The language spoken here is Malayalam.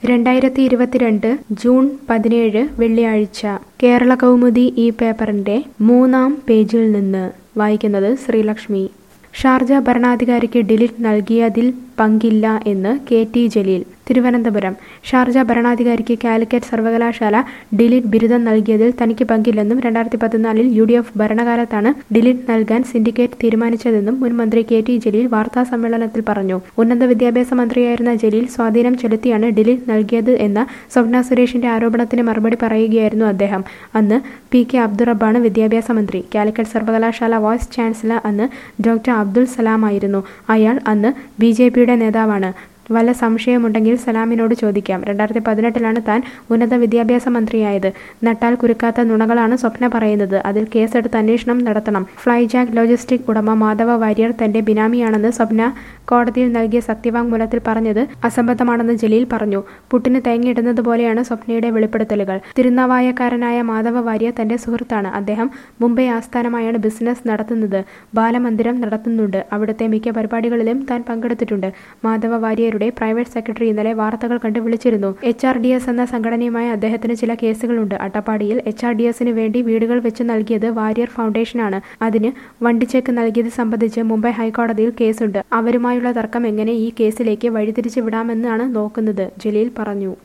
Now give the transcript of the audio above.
രണ്ടായിരത്തി ഇരുപത്തിരണ്ട് ജൂൺ പതിനേഴ് വെള്ളിയാഴ്ച കേരള കൗമുദി ഈ പേപ്പറിന്റെ മൂന്നാം പേജിൽ നിന്ന് വായിക്കുന്നത് ശ്രീലക്ഷ്മി ഷാർജ ഭരണാധികാരിക്ക് ഡിലിറ്റ് നൽകിയതിൽ പങ്കില്ല എന്ന് K T Jaleel Thiruvananthapuram Sharjah ഭരണാധികാരിക്ക് കാലിക്കറ്റ് സർവകലാശാല ഡിലിറ്റ് ബിരുദം നൽകിയതിൽ തനിക്ക് പങ്കില്ലെന്നും രണ്ടായിരത്തി പതിനാലിൽ യു ഡി എഫ് ഭരണകാലത്താണ് ഡിലിറ്റ് നൽകാൻ സിൻഡിക്കേറ്റ് തീരുമാനിച്ചതെന്നും മുൻ മന്ത്രി കെ ടി ജലീൽ വാർത്താ സമ്മേളനത്തിൽ പറഞ്ഞു ഉന്നത വിദ്യാഭ്യാസ മന്ത്രിയായിരുന്ന ജലീൽ സ്വാധീനം ചെലുത്തിയാണ് ഡിലിറ്റ് നൽകിയത് എന്ന സ്വപ്ന സുരേഷിന്റെ ആരോപണത്തിന് മറുപടി പറയുകയായിരുന്നു അദ്ദേഹം അന്ന് പി കെ അബ്ദുറബ്ബാണ് വിദ്യാഭ്യാസ മന്ത്രി കാലിക്കറ്റ് സർവകലാശാല വൈസ് ചാൻസലർ അന്ന് ഡോക്ടർ അബ്ദുൽ സലാമായിരുന്നു അയാൾ അന്ന് ബി ജെ പിയുടെ നേതാവാണ് വല്ല സംശയമുണ്ടെങ്കിൽ സലാമിനോട് ചോദിക്കാം രണ്ടായിരത്തി പതിനെട്ടിലാണ് താൻ ഉന്നത വിദ്യാഭ്യാസ മന്ത്രിയായത് നട്ടാൽ കുരുക്കാത്ത നുണകളാണ് സ്വപ്ന പറയുന്നത് അതിൽ കേസെടുത്ത് അന്വേഷണം നടത്തണം ഫ്ലൈജാക്ക് ലോജിസ്റ്റിക് ഉടമ മാധവ വാര്യർ തന്റെ ബിനാമിയാണെന്ന് സ്വപ്ന കോടതിയിൽ നൽകിയ സത്യവാങ്മൂലത്തിൽ പറഞ്ഞത് അസംബന്ധമാണെന്ന് ജലീൽ പറഞ്ഞു പുട്ടിന് തേങ്ങയിടുന്നത് പോലെയാണ് സ്വപ്നയുടെ വെളിപ്പെടുത്തലുകൾ തിരുനാവായക്കാരനായ മാധവ വാര്യർ തന്റെ സുഹൃത്താണ് അദ്ദേഹം മുംബൈ ആസ്ഥാനമായാണ് ബിസിനസ് നടത്തുന്നത് ബാലമന്ദിരം നടത്തുന്നുണ്ട് അവിടുത്തെ മിക്ക പരിപാടികളിലും താൻ പങ്കെടുത്തിട്ടുണ്ട് മാധവ വാര്യരുടെ പ്രൈവറ്റ് സെക്രട്ടറി ഇന്നലെ വാർത്തകൾ കണ്ട് വിളിച്ചിരുന്നു എച്ച് ആർ ഡി എസ് എന്ന സംഘടനയുമായി അദ്ദേഹത്തിന് ചില കേസുകളുണ്ട് അട്ടപ്പാടിയിൽ എച്ച് ആർ ഡി എസിന് വേണ്ടി വീടുകൾ വെച്ച് നൽകിയത് വാര്യർ ഫൗണ്ടേഷനാണ് അതിന് വണ്ടിച്ചെക്ക് നൽകിയത് സംബന്ധിച്ച് മുംബൈ ഹൈക്കോടതിയിൽ കേസുണ്ട് അവരുമായുള്ള തർക്കം എങ്ങനെ ഈ കേസിലേക്ക് വഴിതിരിച്ചു വിടാമെന്നാണ് നോക്കുന്നത് ജലീൽ പറഞ്ഞു